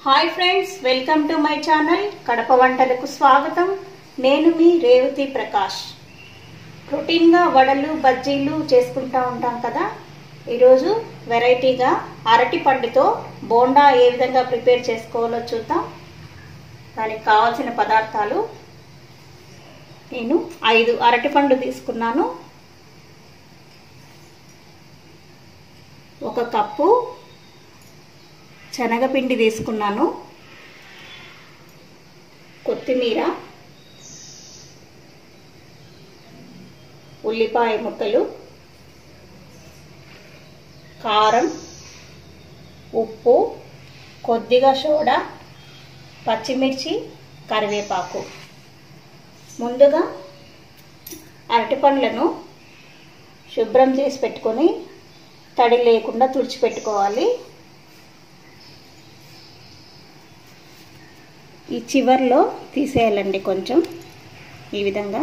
hi friends welcome to my channel Kadapa వంటలకు స్వాగతం నేను మీ రేవతి ప్రకాష్ రొటీన్గా వడలు బజ్జీలు చేసుకుంటూ ఉంటాం కదా ఈరోజు వెరైటీగా అరటి పండుతో బోండా ఏ విధంగా ప్రిపేర్ చేసుకోవాలో చూద్దాం దానికి కావాల్సిన పదార్థాలు నేను ఐదు అరటిపండు తీసుకున్నాను ఒక కప్పు శనగపిండి తీసుకున్నాను కొత్తిమీర ఉల్లిపాయ ముక్కలు కారం ఉప్పు కొద్దిగా సోడా పచ్చిమిర్చి కరివేపాకు ముందుగా అరటిపండ్లను శుభ్రం చేసి పెట్టుకొని తడి లేకుండా తుడిచిపెట్టుకోవాలి ఈ చివర్లో తీసేయాలండి కొంచెం ఈ విధంగా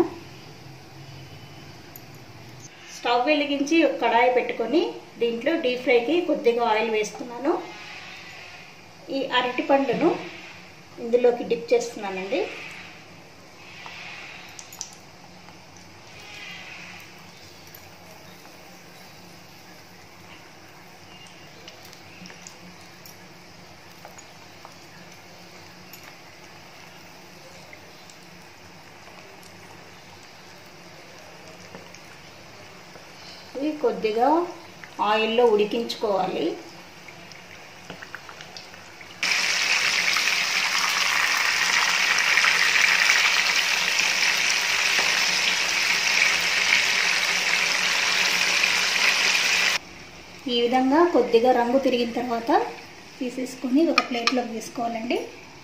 స్టవ్ వెలిగించి ఒక కడాయి పెట్టుకొని దీంట్లో డీప్ ఫ్రైకి కొద్దిగా ఆయిల్ వేస్తున్నాను ఈ అరటి పండును ఇందులోకి డిప్ చేస్తున్నానండి ఇవి కొద్దిగా ఆయిల్లో ఉడికించుకోవాలి ఈ విధంగా కొద్దిగా రంగు తిరిగిన తర్వాత తీసేసుకొని ఒక ప్లేట్లోకి తీసుకోవాలండి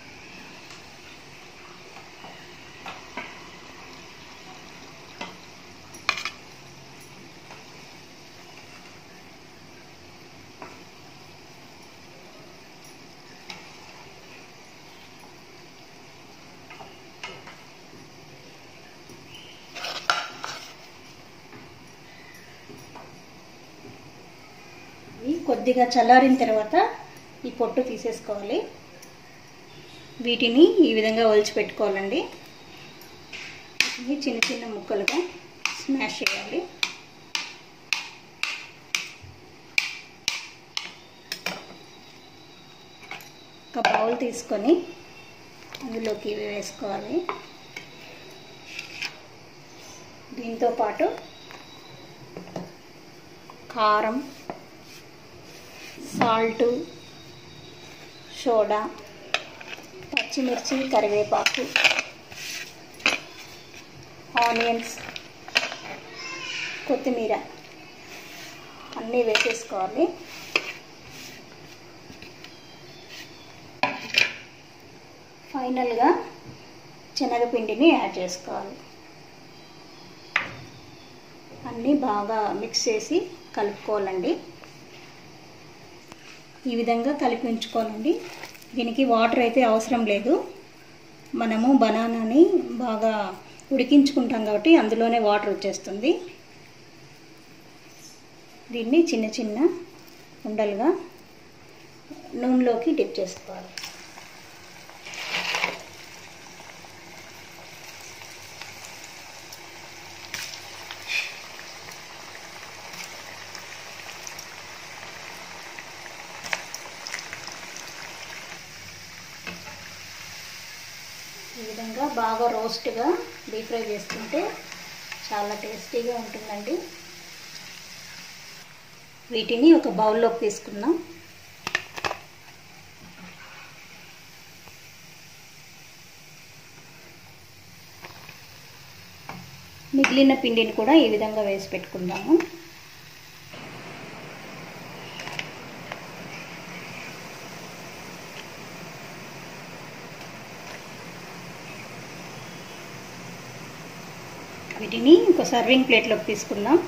ఇవి కొద్దిగా చల్లారిన తర్వాత ఈ పొట్టు తీసేసుకోవాలి వీటిని ఈ విధంగా ఒలిచి పెట్టుకోవాలండి వీటిని చిన్న చిన్న ముక్కలుగా స్మాష్ చేయాలి ఒక బౌల్ తీసుకొని అందులోకి ఇవి వేసుకోవాలి దీంతో పాటు కారం సాల్టు సోడా పచ్చిమిర్చి కరివేపాకు ఆనియన్స్ కొత్తిమీర అన్నీ వేసేసుకోవాలి ఫైనల్గా శనగపిండిని యాడ్ చేసుకోవాలి అన్నీ బాగా మిక్స్ చేసి కలుపుకోవాలండి ఈ విధంగా కలిపి ఉంచుకోవాలండి దీనికి వాటర్ అయితే అవసరం లేదు మనము బనానాని బాగా ఉడికించుకుంటాం కాబట్టి అందులోనే వాటర్ వచ్చేస్తుంది దీన్ని చిన్న చిన్న ఉండలుగా నూనెలోకి డిప్ చేసుకోవాలి ఈ విధంగా బాగా రోస్ట్గా డీప్ ఫ్రై చేసుకుంటే చాలా టేస్టీగా ఉంటుందండి వీటిని ఒక బౌల్లోకి తీసుకుందాం మిగిలిన పిండిని కూడా ఈ విధంగా వేసి పెట్టుకుందాము వీటిని ఒక సర్వింగ్ ప్లేట్లోకి తీసుకుందాం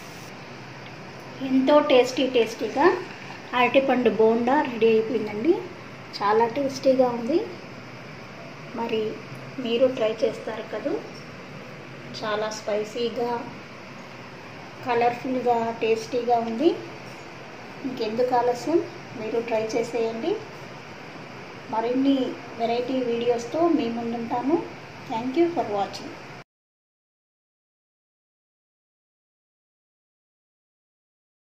ఎంతో టేస్టీ టేస్టీగా అరటిపండు బోండా రెడీ అయిపోయిందండి చాలా టేస్టీగా ఉంది మరి మీరు ట్రై చేస్తారు కదా చాలా స్పైసీగా కలర్ఫుల్గా టేస్టీగా ఉంది ఇంకెందుకు ఆలస్యం మీరు ట్రై చేసేయండి మరిన్ని వెరైటీ వీడియోస్తో మీ ముందుంటాను థ్యాంక్ యూ ఫర్ వాచింగ్